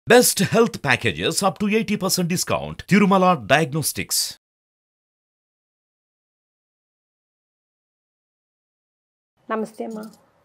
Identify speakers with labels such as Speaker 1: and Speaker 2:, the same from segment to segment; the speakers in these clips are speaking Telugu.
Speaker 1: Best health packages up to 80% discount. Tirumala Diagnostics.
Speaker 2: నమస్తే అమ్మా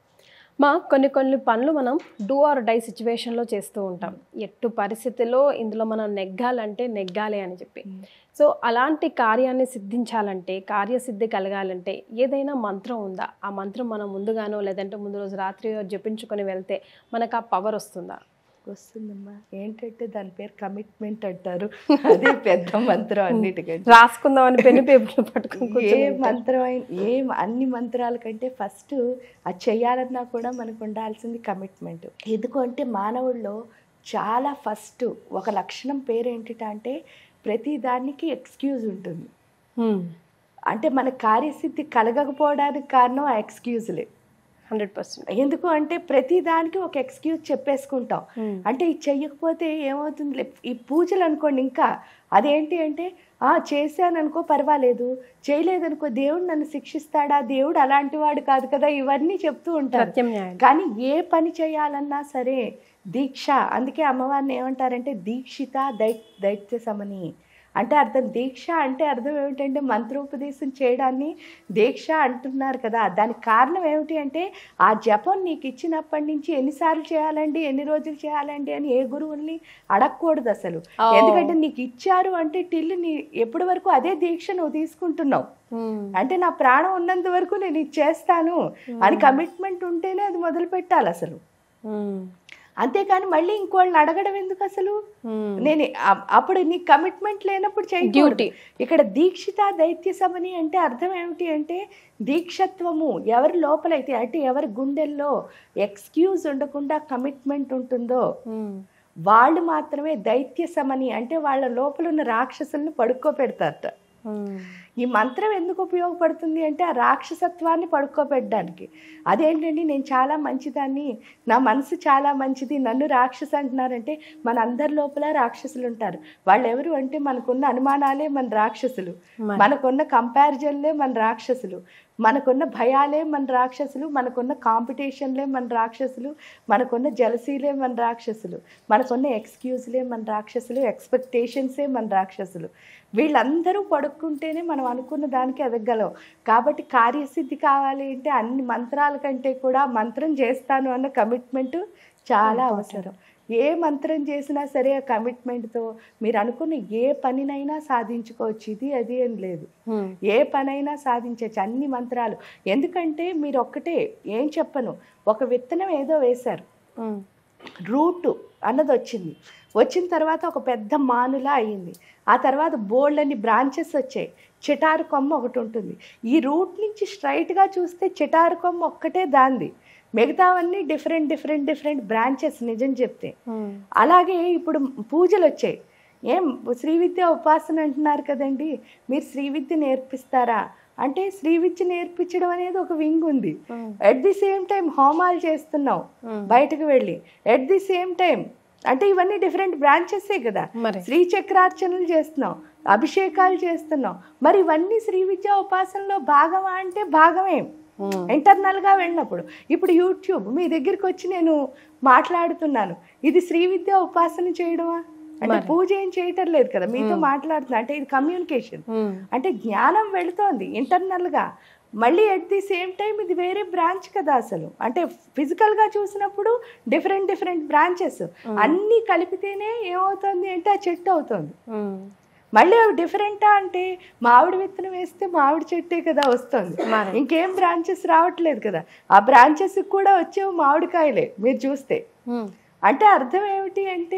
Speaker 2: మా కొన్ని కొన్ని పనులు మనం డూ ఆర్ డై సిచ్యువేషన్లో చేస్తూ ఉంటాం ఎట్టు పరిస్థితిలో ఇందులో మనం నెగ్గాలంటే నెగ్గాలి అని చెప్పి సో అలాంటి కార్యాన్ని సిద్ధించాలంటే కార్యసిద్ధి కలగాలంటే ఏదైనా మంత్రం ఉందా ఆ మంత్రం మనం ముందుగానో లేదంటే ముందు రోజు రాత్రి జపించుకొని వెళ్తే మనకు ఆ పవర్ వస్తుందా
Speaker 3: వస్తుందమ్మా ఏంటంటే దాని పేరు కమిట్మెంట్ అంటారు అదే పెద్ద మంత్రం అన్నిటికంటే
Speaker 2: రాసుకుందామని పెన్ను పేపర్లు పట్టుకుని
Speaker 3: ఏ
Speaker 2: కూర్చొని ఉంటే.
Speaker 3: మంత్రం అయిన ఏ అన్ని మంత్రాల కంటే ఫస్ట్ అది చేయాలన్నా కూడా మనకు ఉండాల్సింది కమిట్మెంట్ ఎందుకంటే మానవుల్లో చాలా ఫస్ట్ ఒక లక్షణం పేరు ఏంటంటే ప్రతి దానికి ఎక్స్క్యూజ్ ఉంటుంది
Speaker 2: హ్మ్.
Speaker 3: అంటే మన కార్యసిద్ధి కలగకపోవడానికి కారణం ఆ ఎక్స్క్యూజ్లే
Speaker 2: హండ్రెడ్ పర్సెంట్
Speaker 3: ఎందుకు అంటే ప్రతి దానికి ఒక ఎక్స్క్యూజ్ చెప్పేసుకుంటాం
Speaker 2: Hmm.
Speaker 3: అంటే ఇది చెయ్యకపోతే ఏమవుతుంది ఈ పూజలు అనుకోండి ఇంకా అదేంటి అంటే ఆ చేశాను అనుకో పర్వాలేదు చేయలేదనుకో దేవుడు నన్ను శిక్షిస్తాడా దేవుడు అలాంటి వాడు కాదు కదా ఇవన్నీ చెప్తూ ఉంటారు
Speaker 2: ప్రత్యామ్నాయం
Speaker 3: కానీ ఏ పని చేయాలన్నా సరే దీక్ష అందుకే అమ్మవారిని ఏమంటారంటే దీక్షిత దై దైత్య సమని అంటే అర్థం దీక్ష అంటే అర్థం ఏమిటంటే మంత్రోపదేశం చేయడాన్ని దీక్ష అంటున్నారు కదా దానికి కారణం ఏమిటి అంటే ఆ జపం నీకు ఇచ్చినప్పటి నుంచి ఎన్నిసార్లు చేయాలండి ఎన్ని రోజులు చేయాలండి అని ఏ గురువుల్ని అడగకూడదు అసలు
Speaker 2: Oh.
Speaker 3: ఎందుకంటే నీకు ఇచ్చారు అంటే టిల్లు నీ ఎప్పటి వరకు అదే దీక్ష నువ్వు తీసుకుంటున్నావు
Speaker 2: హ్మ్.
Speaker 3: అంటే నా ప్రాణం ఉన్నంత వరకు నేను ఇది చేస్తాను అని కమిట్మెంట్ ఉంటేనే అది మొదలు పెట్టాలి అసలు
Speaker 2: హ్మ్.
Speaker 3: అంతేకాని మళ్ళీ ఇంకోళ్ళని అడగడం ఎందుకు అసలు
Speaker 2: హ్మ్.
Speaker 3: నేను అ- అప్పుడు నీ కమిట్మెంట్ లేనప్పుడు చేయకూడదు
Speaker 2: Duty.
Speaker 3: ఇక్కడ దీక్షిత దైత్య సమని అంటే అర్థం ఏమిటి అంటే దీక్షత్వము ఎవరి లోపలైతే అంటే ఎవరి గుండెల్లో ఎక్స్క్యూజ్ ఉండకుండా కమిట్మెంట్ ఉంటుందో
Speaker 2: హ్మ్.
Speaker 3: వాళ్ళు మాత్రమే దైత్య సమని అంటే వాళ్ళ లోపల ఉన్న రాక్షసులను పడుకోబెడతారట
Speaker 2: హ్మ్.
Speaker 3: ఈ మంత్రం ఎందుకు ఉపయోగపడుతుంది అంటే ఆ రాక్షసత్వాన్ని పడుకోబెట్టడానికి అదేంటండి నేను చాలా మంచిదాన్ని నా మనసు చాలా మంచిది నన్ను రాక్షస అంటున్నారంటే మన అందరి లోపల రాక్షసులు ఉంటారు వాళ్ళు ఎవరు అంటే మనకున్న అనుమానాలే మన రాక్షసులు
Speaker 2: మరి.
Speaker 3: మనకున్న కంపారిజన్లే మన రాక్షసులు మనకున్న భయాలే మన రాక్షసులు మనకున్న కాంపిటీషన్లే మన రాక్షసులు మనకున్న జలసీలే మన రాక్షసులు మనకున్న ఎక్స్క్యూజ్లే మన రాక్షసులు ఎక్స్పెక్టేషన్సే మన రాక్షసులు వీళ్ళందరూ పడుకుంటేనే మనం అనుకున్న దానికి ఎదగలం కాబట్టి కార్యసిద్ధి కావాలి అంటే అన్ని మంత్రాల కంటే కూడా మంత్రం చేస్తాను అన్న కమిట్మెంట్ చాలా అవసరం ఏ మంత్రం చేసినా సరే ఆ కమిట్మెంట్తో మీరు అనుకున్న ఏ పనినైనా సాధించుకోవచ్చు ఇది అది అని లేదు
Speaker 2: హ్మ్.
Speaker 3: ఏ పనైనా సాధించవచ్చు అన్ని మంత్రాలు ఎందుకంటే మీరు ఒక్కటే ఏం చెప్పను ఒక విత్తనం ఏదో వేశారు
Speaker 2: హ్మ్.
Speaker 3: రూట్ అన్నది వచ్చింది వచ్చిన తర్వాత ఒక పెద్ద మానులా అయ్యింది ఆ తర్వాత బోల్డ్ అని బ్రాంచెస్ వచ్చాయి చిటారు కొమ్మ ఒకటి ఉంటుంది ఈ రూట్ నుంచి స్ట్రైట్గా చూస్తే చిటారు కొమ్మ ఒక్కటే దాంది మిగతావన్నీ డిఫరెంట్ డిఫరెంట్ డిఫరెంట్ బ్రాంచెస్ నిజం చెప్తే
Speaker 2: హ్మ్.
Speaker 3: అలాగే ఇప్పుడు పూజలు వచ్చాయి ఏం శ్రీ విద్య ఉపాసన అంటున్నారు కదండి మీరు శ్రీ విద్య నేర్పిస్తారా అంటే శ్రీ విద్య నేర్పించడం అనేది ఒక వింగ్ ఉంది
Speaker 2: Hmm.
Speaker 3: At the same time హోమాలు చేస్తున్నాం
Speaker 2: Hmm.
Speaker 3: బయటకు వెళ్ళి ఎట్ ది సేమ్ టైం అంటే ఇవన్నీ డిఫరెంట్ బ్రాంచెసే కదా
Speaker 2: మరి.
Speaker 3: శ్రీ చక్రార్చనలు చేస్తున్నాం అభిషేకాలు చేస్తున్నాం మరి ఇవన్నీ శ్రీ విద్యా ఉపాసనలో భాగమా అంటే భాగమే
Speaker 2: హ్మ్.
Speaker 3: ఇంటర్నల్గా వెళ్ళినప్పుడు ఇప్పుడు యూట్యూబ్ మీ దగ్గరికి వచ్చి నేను మాట్లాడుతున్నాను ఇది శ్రీ విద్య ఉపాసన చేయడమా అంటే
Speaker 2: మరి.
Speaker 3: పూజ ఏం చేయటం లేదు కదా మీతో మాట్లాడుతున్నా అంటే ఇది కమ్యూనికేషన్
Speaker 2: హ్మ్.
Speaker 3: అంటే జ్ఞానం వెళుతోంది ఇంటర్నల్గా మళ్ళీ ఎట్ ది సేమ్ టైం ఇది వేరే బ్రాంచ్ కదా అసలు అంటే ఫిజికల్గా చూసినప్పుడు డిఫరెంట్ డిఫరెంట్ బ్రాంచెస్ అన్నీ కలిపితేనే ఏమవుతుంది అంటే ఆ చెట్టు అవుతుంది
Speaker 2: హ్మ్.
Speaker 3: మళ్ళీ అవి డిఫరెంటా అంటే మామిడి విత్తనం వేస్తే మామిడి చెట్టే కదా వస్తుంది
Speaker 2: మరి.
Speaker 3: ఇంకేం బ్రాంచెస్ రావట్లేదు కదా ఆ బ్రాంచెస్ కూడా వచ్చేవి మామిడికాయలే మీరు చూస్తే
Speaker 2: హ్మ్.
Speaker 3: అంటే అర్థం ఏమిటి అంటే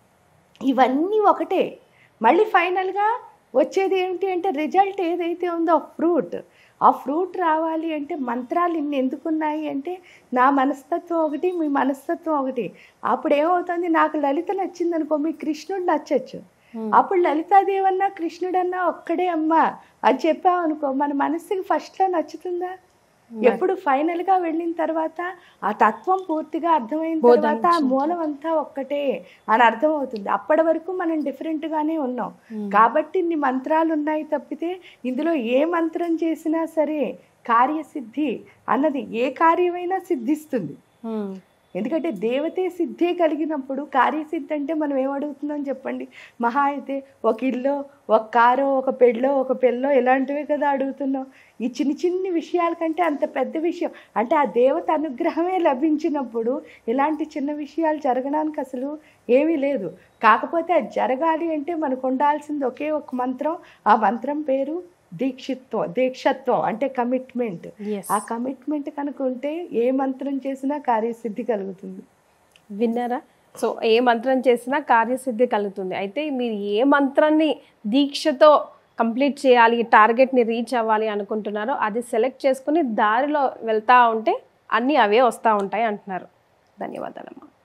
Speaker 3: ఇవన్నీ ఒకటే మళ్ళీ ఫైనల్గా వచ్చేది ఏమిటి అంటే రిజల్ట్ ఏదైతే ఉందో ఆ ఫ్రూట్ ఆ ఫ్రూట్ రావాలి అంటే మంత్రాలు ఇన్ని ఎందుకున్నాయి అంటే నా మనస్తత్వం ఒకటి మీ మనస్తత్వం ఒకటి అప్పుడు ఏమవుతుంది నాకు లలిత నచ్చింది అనుకో మీ కృష్ణుడు నచ్చచ్చు అప్పుడు లలితాదేవన్నా కృష్ణుడన్నా ఒక్కడే అమ్మా అని చెప్పావు అనుకో మన మనసుకి ఫస్ట్లో నచ్చుతుందా ఎప్పుడు ఫైనల్ గా వెళ్ళిన తర్వాత ఆ తత్వం పూర్తిగా అర్థమైన
Speaker 2: బోధన
Speaker 3: తర్వాత ఆ
Speaker 2: వచ్చింది.
Speaker 3: మూలం అంతా ఒక్కటే అని అర్థమవుతుంది అప్పటి వరకు మనం డిఫరెంట్ గానే ఉన్నాం కాబట్టి ఇన్ని మంత్రాలు ఉన్నాయి తప్పితే ఇందులో ఏ మంత్రం చేసినా సరే కార్యసిద్ధి అన్నది ఏ కార్యమైనా సిద్ధిస్తుంది
Speaker 2: హ్మ్.
Speaker 3: ఎందుకంటే దేవతే సిద్ధే కలిగినప్పుడు కార్యసిద్ధి అంటే మనం ఏం అడుగుతున్నాం చెప్పండి మహా అయితే ఒక ఇల్లు ఒక కారో ఒక పెళ్ళో ఒక పెళ్ళో ఇలాంటివే కదా అడుగుతున్నాం ఈ చిన్న చిన్ని విషయాల కంటే అంత పెద్ద విషయం అంటే ఆ దేవత అనుగ్రహమే లభించినప్పుడు ఇలాంటి చిన్న విషయాలు జరగడానికి అసలు ఏమీ లేదు కాకపోతే అది జరగాలి అంటే మనకు ఉండాల్సింది ఒకే ఒక మంత్రం ఆ మంత్రం పేరు దీక్షిత్వం దీక్షత్వం అంటే కమిట్మెంట్ ఆ కమిట్మెంట్ కనుక ఉంటే ఏ మంత్రం చేసినా కార్యసిద్ధి కలుగుతుంది
Speaker 2: విన్నారా సో ఏ మంత్రం చేసినా కార్యసిద్ధి కలుగుతుంది అయితే మీరు ఏ మంత్రాన్ని దీక్షతో కంప్లీట్ చేయాలి టార్గెట్ని రీచ్ అవ్వాలి అనుకుంటున్నారో అది సెలెక్ట్ చేసుకుని దారిలో వెళ్తూ ఉంటే అన్నీ అవే వస్తూ ఉంటాయి అంటున్నారు ధన్యవాదాలమ్మా